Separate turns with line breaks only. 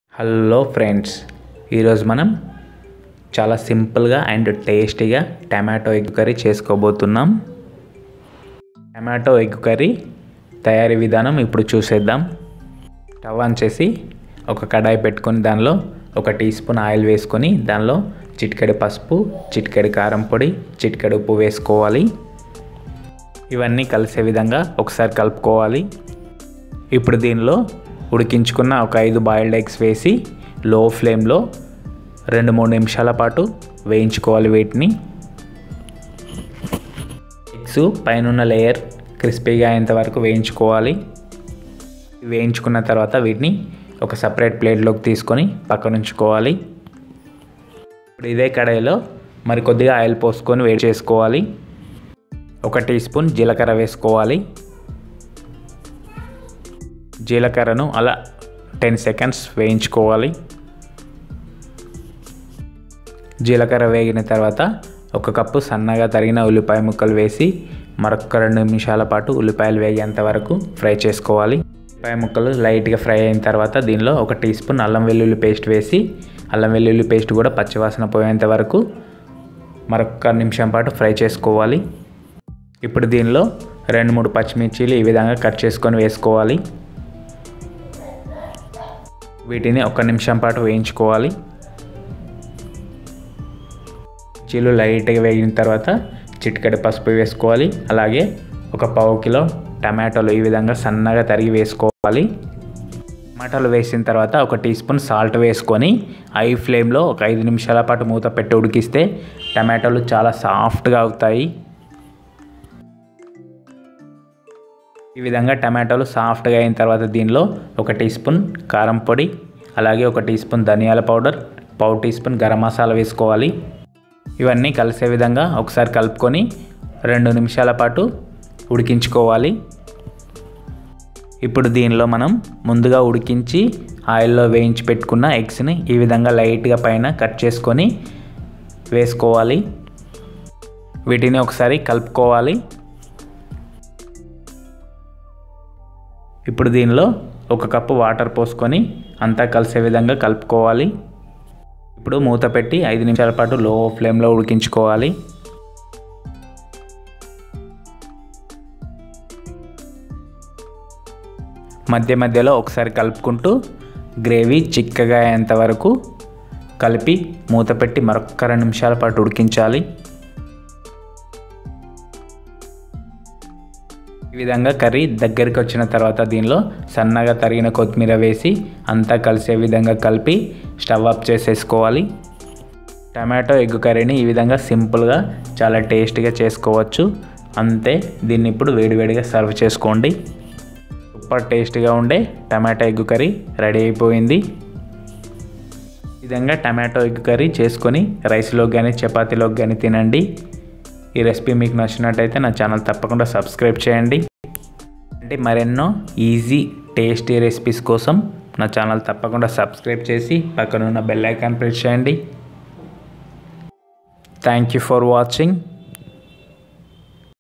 hello friends ఈరోజు మనం చాలా సింపుల్గా అండ్ టేస్టీగా టమాటో ఎగ్ కర్రీ చేసుకోబోతున్నాం టమాటో ఎగ్ కర్రీ తయారీ విధానం ఇప్పుడు చూసేద్దాం స్టవ్ ఆన్ చేసి ఒక కడాయి పెట్టుకొని దానిలో ఒక టీ స్పూన్ ఆయిల్ వేసుకొని దానిలో చిటికెడు పసుపు చిటికెడు కారం పొడి చిటికెడు ఉప్పు వేసుకోవాలి ఇవన్నీ కలిసే విధంగా ఒకసారి కలుపుకోవాలి ఇప్పుడు దీనిలో ఉడికించుకున్న ఒక ఐదు బాయిల్డ్ ఎగ్స్ వేసి లో ఫ్లేమ్లో రెండు మూడు నిమిషాల పాటు వేయించుకోవాలి వీటిని ఎగ్స్ పైన లేయర్ క్రిస్పీగా అయ్యేంత వరకు వేయించుకోవాలి వేయించుకున్న తర్వాత వీటిని ఒక సపరేట్ ప్లేట్లోకి తీసుకొని పక్కన ఉంచుకోవాలి ఇప్పుడు ఇదే కడాయిలో మరి కొద్దిగా ఆయిల్ పోసుకొని వేడి చేసుకోవాలి ఒక టీ స్పూన్ జీలకర్ర వేసుకోవాలి జీలకర్రను అలా టెన్ సెకండ్స్ వేయించుకోవాలి జీలకర్ర వేగిన తర్వాత ఒక కప్పు సన్నగా తరిగిన ఉల్లిపాయ ముక్కలు వేసి మరొక రెండు నిమిషాల పాటు ఉల్లిపాయలు వేగేంత వరకు ఫ్రై చేసుకోవాలి ఉల్లిపాయ ముక్కలు లైట్గా ఫ్రై అయిన తర్వాత దీనిలో ఒక టీ స్పూన్ అల్లం వెల్లుల్లి పేస్ట్ వేసి అల్లం వెల్లుల్లి పేస్ట్ కూడా పచ్చివాసన పోయేంత వరకు మరొక నిమిషం పాటు ఫ్రై చేసుకోవాలి ఇప్పుడు దీనిలో రెండు మూడు పచ్చిమిర్చీలు ఈ విధంగా కట్ చేసుకొని వేసుకోవాలి వీటిని ఒక నిమిషం పాటు వేయించుకోవాలి చీలు లైట్గా వేగిన తర్వాత చిటికెడు పసుపు వేసుకోవాలి అలాగే ఒక పావు కిలో టమాటోలు ఈ విధంగా సన్నగా తరిగి వేసుకోవాలి టమాటాలు వేసిన తర్వాత ఒక టీ స్పూన్ సాల్ట్ వేసుకొని హై ఫ్లేమ్లో ఒక ఐదు నిమిషాల పాటు మూత పెట్టి ఉడికిస్తే టమాటాలు చాలా సాఫ్ట్గా అవుతాయి ఈ విధంగా టమాటాలు సాఫ్ట్గా అయిన తర్వాత దీనిలో ఒక టీ స్పూన్ కారం పొడి అలాగే ఒక టీ స్పూన్ ధనియాల పౌడర్ పావు టీ స్పూన్ గరం మసాలా వేసుకోవాలి ఇవన్నీ కలిసే విధంగా ఒకసారి కలుపుకొని రెండు నిమిషాల పాటు ఉడికించుకోవాలి ఇప్పుడు దీనిలో మనం ముందుగా ఉడికించి ఆయిల్లో వేయించి పెట్టుకున్న ఎగ్స్ని ఈ విధంగా లైట్గా పైన కట్ చేసుకొని వేసుకోవాలి వీటిని ఒకసారి కలుపుకోవాలి ఇప్పుడు దీనిలో ఒక కప్పు వాటర్ పోసుకొని అంతా కలిసే విధంగా కలుపుకోవాలి ఇప్పుడు మూత పెట్టి ఐదు నిమిషాల పాటు లో ఫ్లేమ్లో ఉడికించుకోవాలి మధ్య మధ్యలో ఒకసారి కలుపుకుంటూ గ్రేవీ చిక్కగా అయ్యేంత వరకు కలిపి మూత పెట్టి మరొక రెండు నిమిషాల పాటు ఉడికించాలి ఈ విధంగా కర్రీ దగ్గరికి వచ్చిన తర్వాత దీనిలో సన్నగా తరిగిన కొత్తిమీర వేసి అంతా కలిసే విధంగా కలిపి స్టవ్ ఆఫ్ చేసేసుకోవాలి టమాటో ఎగ్ కర్రీని ఈ విధంగా సింపుల్గా చాలా టేస్టీగా చేసుకోవచ్చు అంతే దీన్ని ఇప్పుడు వేడివేడిగా సర్వ్ చేసుకోండి సూపర్ టేస్టీగా ఉండే టమాటో ఎగ్ కర్రీ రెడీ అయిపోయింది ఈ విధంగా టమాటో ఎగ్ కర్రీ చేసుకొని రైస్లోకి కానీ చపాతీలోకి కానీ తినండి ఈ రెసిపీ మీకు నచ్చినట్టయితే నా ఛానల్ తప్పకుండా సబ్స్క్రైబ్ చేయండి అంటే మరెన్నో ఈజీ టేస్టీ రెసిపీస్ కోసం నా ఛానల్ తప్పకుండా సబ్స్క్రైబ్ చేసి పక్కన ఉన్న బెల్ ఐకాన్ ప్రెస్ చేయండి థ్యాంక్ యూ ఫర్ వాచింగ్